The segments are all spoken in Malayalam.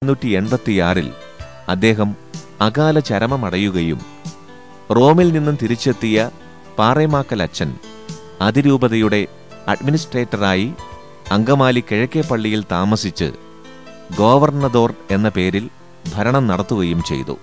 എണ്ണൂറ്റി എൺപത്തിയാറിൽ അദ്ദേഹം അകാല ചരമമടയുകയും റോമിൽ നിന്നും തിരിച്ചെത്തിയ പാറേമാക്കൽ അച്ഛൻ അതിരൂപതയുടെ അഡ്മിനിസ്ട്രേറ്ററായി അങ്കമാലി കിഴക്കേ പള്ളിയിൽ താമസിച്ച് ഗോവർണദോർ എന്ന പേരിൽ ഭരണം നടത്തുകയും ചെയ്തു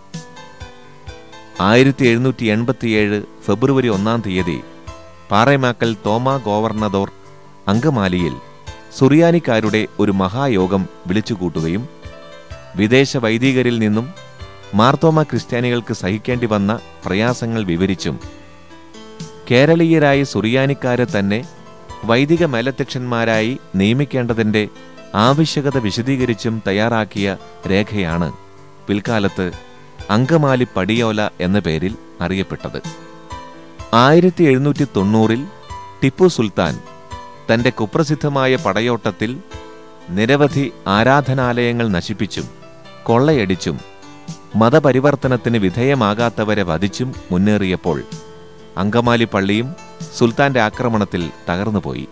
ആയിരത്തി എഴുന്നൂറ്റി എൺപത്തിയേഴ് ഫെബ്രുവരി ഒന്നാം തീയതി പാറേമാക്കൽ തോമ ഗോവർണദോർ അങ്കമാലിയിൽ സുറിയാനിക്കാരുടെ ഒരു മഹായോഗം വിളിച്ചുകൂട്ടുകയും വിദേശ വൈദികരിൽ നിന്നും മാർത്തോമ ക്രിസ്ത്യാനികൾക്ക് സഹിക്കേണ്ടി വന്ന പ്രയാസങ്ങൾ വിവരിച്ചും കേരളീയരായ സുറിയാനിക്കാരെ തന്നെ വൈദിക മേലധ്യക്ഷന്മാരായി നിയമിക്കേണ്ടതിന്റെ ആവശ്യകത വിശദീകരിച്ചും തയ്യാറാക്കിയ രേഖയാണ് പിൽക്കാലത്ത് അങ്കമാലി പടിയോല എന്ന പേരിൽ അറിയപ്പെട്ടത് ആയിരത്തി എഴുന്നൂറ്റി തൊണ്ണൂറിൽ ടിപ്പു സുൽത്താൻ തന്റെ കുപ്രസിദ്ധമായ പടയോട്ടത്തിൽ നിരവധി ആരാധനാലയങ്ങൾ നശിപ്പിച്ചും കൊള്ളയടിച്ചും മതപരിവർത്തനത്തിന് വിധേയമാകാത്തവരെ വധിച്ചും മുന്നേറിയപ്പോൾ അങ്കമാലി പള്ളിയും സുൽത്താന്റെ ആക്രമണത്തിൽ തകർന്നുപോയി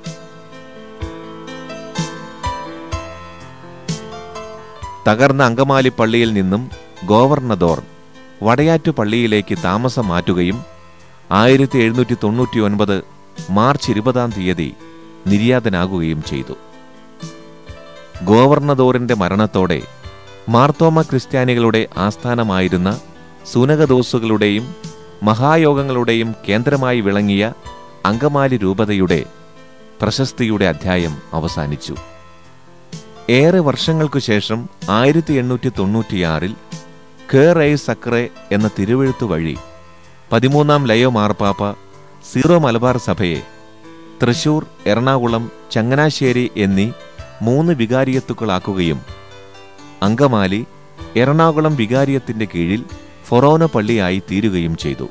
തകർന്ന അങ്കമാലി പള്ളിയിൽ നിന്നും ഗോവർണദോർ വടയാറ്റു പള്ളിയിലേക്ക് താമസം മാറ്റുകയും ആയിരത്തി എഴുന്നൂറ്റി തൊണ്ണൂറ്റി ഒൻപത് മാർച്ച് ഇരുപതാം തീയതി നിര്യാതനാകുകയും ചെയ്തു ഗോവർണദോറിന്റെ മരണത്തോടെ മാർത്തോമ ക്രിസ്ത്യാനികളുടെ ആസ്ഥാനമായിരുന്ന സുനകദോസുകളുടെയും മഹായോഗങ്ങളുടെയും കേന്ദ്രമായി വിളങ്ങിയ അങ്കമാലി രൂപതയുടെ പ്രശസ്തിയുടെ അധ്യായം അവസാനിച്ചു ഏറെ വർഷങ്ങൾക്കു ശേഷം ആയിരത്തി എണ്ണൂറ്റി തൊണ്ണൂറ്റിയാറിൽ കേർ ഐ സക്രെ എന്ന തിരുവെഴുത്തു വഴി പതിമൂന്നാം ലയോ മാർപ്പാപ്പ സീറോ മലബാർ സഭയെ തൃശൂർ എറണാകുളം ചങ്ങനാശ്ശേരി എന്നീ മൂന്ന് വികാരിയത്തുക്കളാക്കുകയും അങ്കമാലി എറണാകുളം വികാരിയത്തിന്റെ കീഴിൽ ഫൊറോന പള്ളിയായി തീരുകയും ചെയ്തു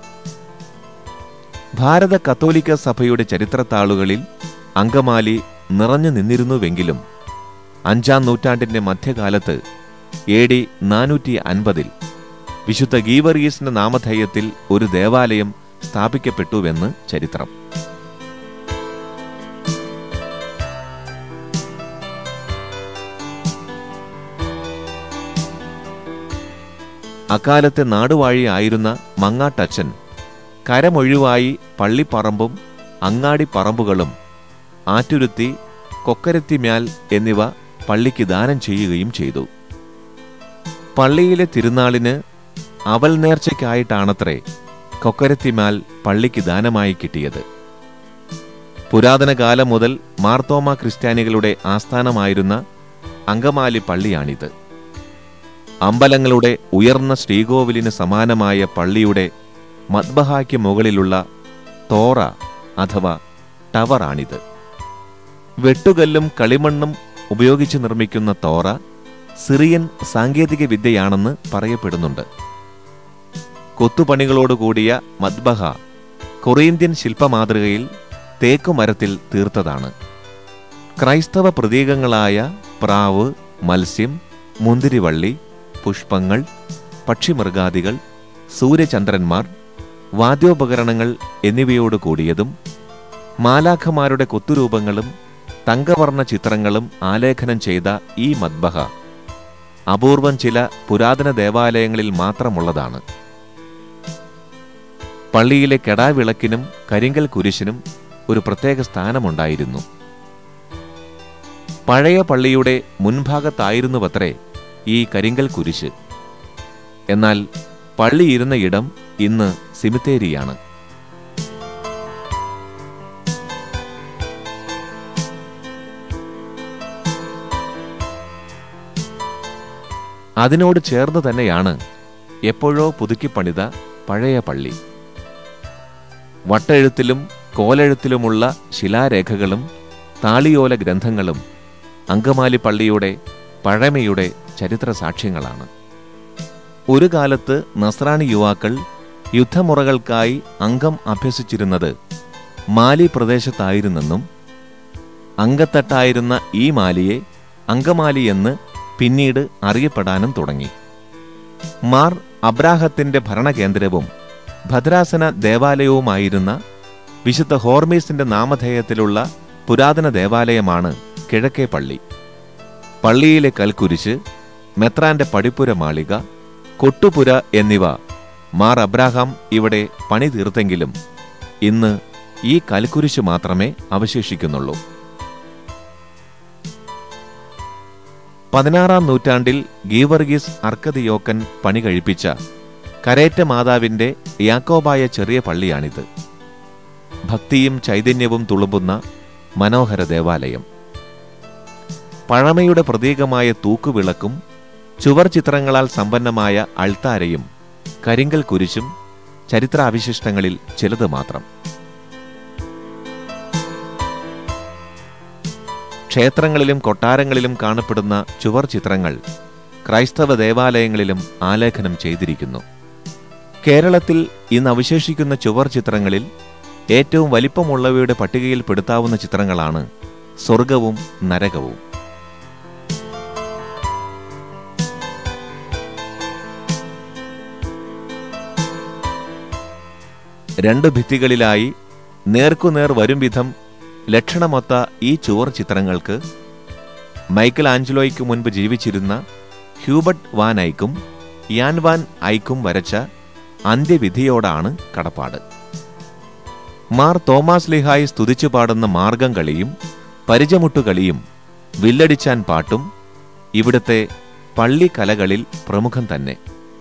ഭാരത കത്തോലിക്ക സഭയുടെ ചരിത്രത്താളുകളിൽ അങ്കമാലി നിറഞ്ഞു നിന്നിരുന്നുവെങ്കിലും അഞ്ചാം നൂറ്റാണ്ടിന്റെ മധ്യകാലത്ത് എ ഡി നാനൂറ്റി അൻപതിൽ വിശുദ്ധ ഗീവറീസിന്റെ നാമധേയത്തിൽ ഒരു ദേവാലയം സ്ഥാപിക്കപ്പെട്ടുവെന്ന് ചരിത്രം അക്കാലത്തെ നാടുവാഴിയായിരുന്ന മങ്ങാട്ടച്ചൻ കരമൊഴിവായി പള്ളിപ്പറമ്പും അങ്ങാടിപ്പറമ്പുകളും ആറ്റുരുത്തി കൊക്കരത്തിമ്യാൽ എന്നിവ പള്ളിക്ക് ദാനം ചെയ്യുകയും ചെയ്തു പള്ളിയിലെ തിരുനാളിന് അവൽ നേർച്ചയ്ക്കായിട്ടാണത്രേ കൊക്കരത്തിമാൽ പള്ളിക്ക് ദാനമായി കിട്ടിയത് പുരാതന കാലം മുതൽ മാർത്തോമ ക്രിസ്ത്യാനികളുടെ ആസ്ഥാനമായിരുന്ന അങ്കമാലി പള്ളിയാണിത് അമ്പലങ്ങളുടെ ഉയർന്ന ശ്രീകോവിലിന് സമാനമായ പള്ളിയുടെ മദ്ബഹായ്ക്ക് മുകളിലുള്ള തോറ അഥവാ ടവറാണിത് വെട്ടുകല്ലും കളിമണ്ണും ഉപയോഗിച്ച് നിർമ്മിക്കുന്ന തോറ സിറിയൻ സാങ്കേതിക വിദ്യയാണെന്ന് പറയപ്പെടുന്നുണ്ട് കൊത്തുപണികളോടുകൂടിയ മദ്ബഹ കൊറിയന്ത്യൻ ശില്പമാതൃകയിൽ തേക്കുമരത്തിൽ തീർത്തതാണ് ക്രൈസ്തവ പ്രതീകങ്ങളായ പ്രാവ് മത്സ്യം മുന്തിരിവള്ളി പുഷ്പങ്ങൾ പക്ഷിമൃഗാദികൾ സൂര്യചന്ദ്രന്മാർ വാദ്യോപകരണങ്ങൾ എന്നിവയോട് കൂടിയതും മാലാഖമാരുടെ കൊത്തുരൂപങ്ങളും തങ്കവർണ്ണ ചിത്രങ്ങളും ആലേഖനം ചെയ്ത ഈ മദ്ബഹ അപൂർവം ചില പുരാതന ദേവാലയങ്ങളിൽ മാത്രമുള്ളതാണ് പള്ളിയിലെ കെടാവിളക്കിനും കരിങ്കൽ കുരിശിനും ഒരു പ്രത്യേക സ്ഥാനമുണ്ടായിരുന്നു പഴയ പള്ളിയുടെ മുൻഭാഗത്തായിരുന്നുവത്രേ ഈ കരിങ്കൽ കുരിശ് എന്നാൽ പള്ളി ഇരുന്ന ഇടം ഇന്ന് സിമിത്തേരിയാണ് അതിനോട് ചേർന്ന് തന്നെയാണ് എപ്പോഴോ പുതുക്കിപ്പണിത പഴയ പള്ളി വട്ടെഴുത്തിലും കോലെഴുത്തിലുമുള്ള ശിലാരേഖകളും താളിയോല ഗ്രന്ഥങ്ങളും അങ്കമാലി പള്ളിയുടെ പഴമയുടെ ചരിത്ര സാക്ഷ്യങ്ങളാണ് ഒരു കാലത്ത് നസ്രാണി യുവാക്കൾ യുദ്ധമുറകൾക്കായി അംഗം അഭ്യസിച്ചിരുന്നത് മാലി പ്രദേശത്തായിരുന്നെന്നും അങ്കത്തട്ടായിരുന്ന ഈ മാലിയെ അങ്കമാലി എന്ന് പിന്നീട് അറിയപ്പെടാനും തുടങ്ങി മാർ അബ്രാഹത്തിന്റെ ഭരണകേന്ദ്രവും ഭദ്രാസന ദേവാലയവുമായിരുന്ന വിശുദ്ധ ഹോർമീസിന്റെ നാമധേയത്തിലുള്ള പുരാതന ദേവാലയമാണ് കിഴക്കേ പള്ളി പള്ളിയിലെ കൽക്കുരിശ് മെത്രാന്റെ പടിപ്പുര മാളിക കൊട്ടുപുര എന്നിവ മാർ അബ്രാഹാം ഇവിടെ പണി തീർത്തെങ്കിലും ഇന്ന് ഈ കൽക്കുരിശ് മാത്രമേ അവശേഷിക്കുന്നുള്ളൂ പതിനാറാം നൂറ്റാണ്ടിൽ ഗീവർഗീസ് അർക്കതിയോക്കൻ പണി കഴിപ്പിച്ച കരേറ്റ മാതാവിന്റെ യാക്കോബായ ചെറിയ പള്ളിയാണിത് ഭക്തിയും ചൈതന്യവും തുളുമ്പുന്ന മനോഹര ദേവാലയം പഴമയുടെ പ്രതീകമായ തൂക്കുവിളക്കും ചുവർ ചിത്രങ്ങളാൽ സമ്പന്നമായ അൾത്താരയും കരിങ്കൽ കുരിശും ചരിത്രാവിശിഷ്ടങ്ങളിൽ ചിലത് മാത്രം ക്ഷേത്രങ്ങളിലും കൊട്ടാരങ്ങളിലും കാണപ്പെടുന്ന ചുവർ ചിത്രങ്ങൾ ക്രൈസ്തവ ദേവാലയങ്ങളിലും ആലേഖനം ചെയ്തിരിക്കുന്നു കേരളത്തിൽ ഇന്ന് അവശേഷിക്കുന്ന ചുവർ ചിത്രങ്ങളിൽ ഏറ്റവും വലിപ്പമുള്ളവയുടെ പട്ടികയിൽ പെടുത്താവുന്ന ചിത്രങ്ങളാണ് സ്വർഗവും നരകവും രണ്ട് ഭിത്തികളിലായി നേർക്കുനേർ വരും വിധം ലക്ഷണമൊത്ത ഈ ചുവർ ചിത്രങ്ങൾക്ക് മൈക്കൽ ആഞ്ചലോയ്ക്ക് മുൻപ് ജീവിച്ചിരുന്ന ഹ്യൂബർട്ട് വാൻ ഐക്കും യാൻ വാൻ ഐക്കും വരച്ച അന്ത്യവിധിയോടാണ് കടപ്പാട് മാർ തോമാസ് ലിഹായി സ്തുതിച്ചു പാടുന്ന മാർഗം കളിയും പരിചമുട്ടുകളിയും വില്ലടിച്ചാൻ പാട്ടും ഇവിടുത്തെ പള്ളിക്കലകളിൽ പ്രമുഖം തന്നെ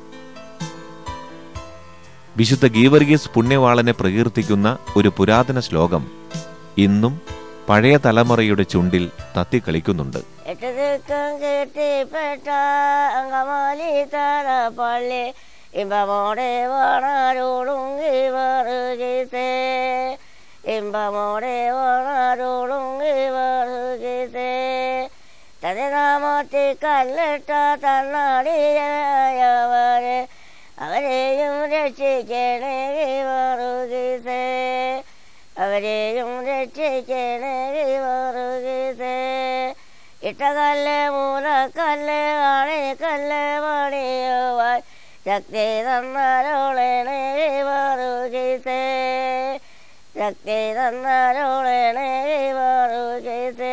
വിശുദ്ധ ഗീവർഗീസ് പുണ്യവാളനെ പ്രകീർത്തിക്കുന്ന ഒരു പുരാതന ശ്ലോകം ഇന്നും പഴയ തലമുറയുടെ ചുണ്ടിൽ തത്തിക്കളിക്കുന്നുണ്ട് എട്ടുദിക്കും കീർത്തിപ്പെട്ട അങ്കമാലി തറ പള്ളി ഇമ്പമോടെ വണരുളുങ്കി വരുകിസേ ഇമ്പമോടെ വണരുളുങ്കി വരുകിസേ തനിനാമത്തിൽ കല്ലിട്ട തന്നാടിയായവരെ അവരെയും രക്ഷിക്കണേ വരുകിസേ അവരെയും രക്ഷിക്കണേ വരുകിസേ ഇട്ടകല്ല് മൂലക്കല്ല് ആണിക്കല്ല് പണിയുവാൻ ശക്തി തന്നാരോളണേ വരുകിസേ ശക്തി തന്നാരോളണേ വരുകിസേ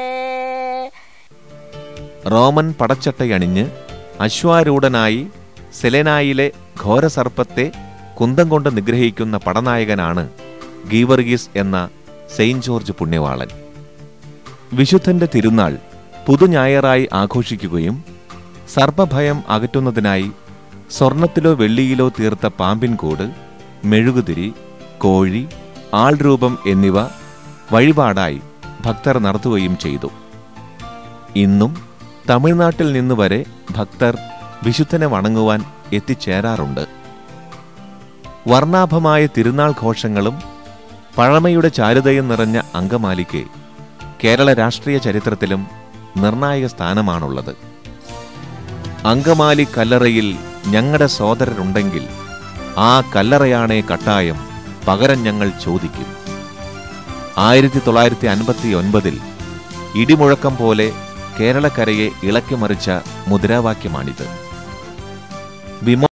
റോമൻ പടച്ചട്ടയണിഞ്ഞ് അശ്വാരൂഢനായി സെലനായിലെ ഘോരസർപ്പത്തെ കുന്തം കൊണ്ട് നിഗ്രഹിക്കുന്ന പടനായകനാണ് ഗീവർഗീസ് എന്ന സെയിന്റ് ജോർജ് പുണ്യവാളൻ വിശുദ്ധന്റെ തിരുനാൾ പുതുഞായറായി ആഘോഷിക്കുകയും സർപ്പഭയം അകറ്റുന്നതിനായി സ്വർണത്തിലോ വെള്ളിയിലോ തീർത്ത പാമ്പിൻകൂട് മെഴുകുതിരി കോഴി ആൾരൂപം എന്നിവ വഴിപാടായി ഭക്തർ നടത്തുകയും ചെയ്തു ഇന്നും തമിഴ്നാട്ടിൽ നിന്ന് വരെ ഭക്തർ വിശുദ്ധനെ വണങ്ങുവാൻ എത്തിച്ചേരാറുണ്ട് വർണ്ണാഭമായ തിരുനാൾ ഘോഷങ്ങളും പഴമയുടെ ചാരുതയും നിറഞ്ഞ അങ്കമാലിക്ക് കേരള രാഷ്ട്രീയ ചരിത്രത്തിലും നിർണായക സ്ഥാനമാണുള്ളത് അങ്കമാലി കല്ലറയിൽ ഞങ്ങളുടെ സോദരരുണ്ടെങ്കിൽ ആ കല്ലറയാണേ കട്ടായം പകരം ഞങ്ങൾ ചോദിക്കും ആയിരത്തി തൊള്ളായിരത്തി അൻപത്തി ഒൻപതിൽ ഇടിമുഴക്കം പോലെ കേരളക്കരയെ ഇളക്കിമറിച്ച മുദ്രാവാക്യമാണിത് വിമോ